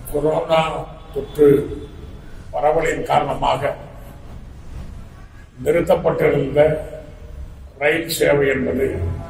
corona தொற்று பரவலின் காரணமாக நிறுத்தப்பட்டிருந்த ரயில் சேவை என்பது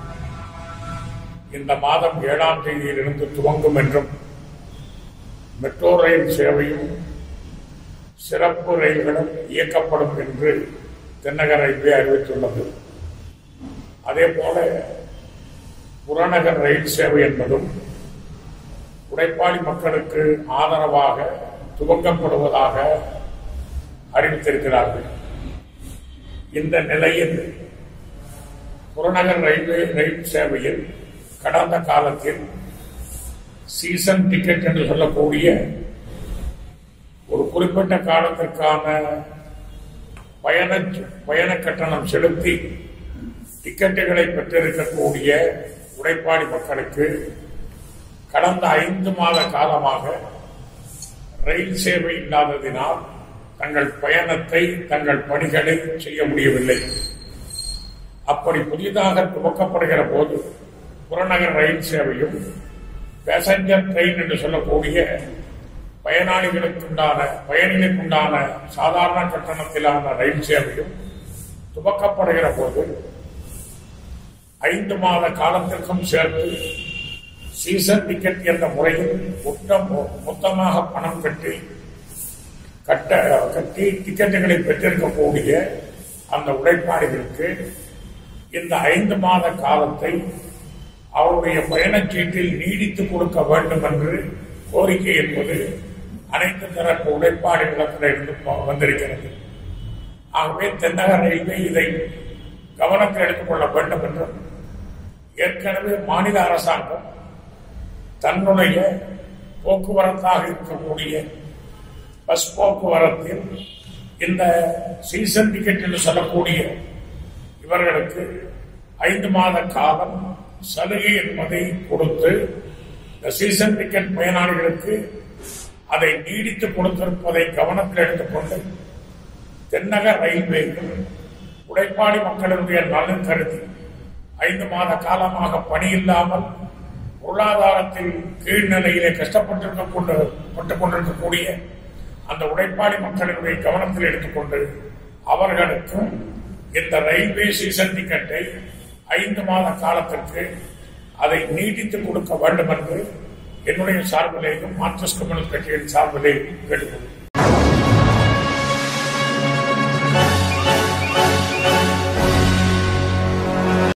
இந்த மாதம் ஏழாம் தேதியிலிருந்து துவங்கும் என்றும் மெட்ரோ ரயில் சேவையும் சிறப்பு ரயில்களும் இயக்கப்படும் என்று தென்னக ரயில்வே அறிவித்துள்ளது அதே போல புறநகர் ரயில் சேவை என்பதும் உடைப்பாளி மக்களுக்கு ஆதரவாக துவங்கப்படுவதாக அறிவித்திருக்கிறார்கள் இந்த நிலையில் புறநகர் ரயில்வே ரயில் சேவையில் கடந்த காலத்தில் சீசன் டிக்கெட் என்று சொல்லக்கூடிய ஒரு குறிப்பிட்ட காலத்திற்கான பயண பயண கட்டணம் செலுத்தி டிக்கெட்டுகளை பெற்றிருக்கக்கூடிய உடைப்பாடி மக்களுக்கு கடந்த ஐந்து மாத காலமாக ரயில் சேவை இல்லாததினால் தங்கள் பயணத்தை தங்கள் பணிகளை செய்ய முடியவில்லை அப்படி புதிதாக துவக்கப்படுகிற போது புறநகர் ரயில் சேவையும் பேசஞ்சர் ட்ரெயின் என்று சொல்லக்கூடிய பயனாளிகளுக்குண்டான பயணிகளுக்குண்டான சாதாரண கட்டணத்திலான ரயில் சேவையும் துவக்கப்படுகிற போது ஐந்து மாத காலத்திற்கும் சேர்த்து சீசன் டிக்கெட் என்ற முறையில் மொத்தம் மொத்தமாக பணம் கட்டி கட்ட கட்டி டிக்கெட்டுகளை பெற்றிருக்கக்கூடிய அந்த உழைப்பாளிகளுக்கு இந்த ஐந்து மாத காலத்தை அவருடைய பயணச்சீட்டில் நீடித்து கொடுக்க வேண்டும் என்று கோரிக்கை என்பது அனைத்து தரப்பு உழைப்பாளிகளிடத்திலிருந்து வந்திருக்கிறது ஆகவே தென்னக ரயில்வே இதை கவனத்தில் எடுத்துக்கொள்ள வேண்டும் என்றும் ஏற்கனவே மாநில அரசாங்கம் தன்னுடைய போக்குவரத்தாக இருக்கக்கூடிய பஸ் போக்குவரத்தில் இந்த சீசன் டிக்கெட் என்று சொல்லக்கூடிய இவர்களுக்கு ஐந்து மாத காலம் சலுகை என்பதை கொடுத்து இந்த சீசன் டிக்கெட் பயனாளிகளுக்கு அதை நீடித்து கொடுத்திருப்பதை கவனத்தில் எடுத்துக்கொண்டு தென்னக ரயில்வேயில் உடைப்பாடி மக்களுடைய நலன் கருதி ஐந்து மாத காலமாக பணி இல்லாமல் பொருளாதாரத்தில் கீழ்நிலையிலே கஷ்டப்பட்டிருக்க கொண்டு பட்டுக் கொண்டிருக்கக்கூடிய அந்த உடைப்பாடி மக்களினுடைய கவனத்தில் எடுத்துக்கொண்டு அவர்களுக்கும் இந்த ரயில்வே சீசன் டிக்கெட்டை ஐந்து மாத காலத்திற்கு அதை நீட்டித்து கொடுக்க வேண்டும் என்று என்னுடைய சார்பிலேயும் மார்க்சிஸ்ட் கம்யூனிஸ்ட் கட்சியின் சார்பிலேயும் கேட்டுக்கொள்கிறேன்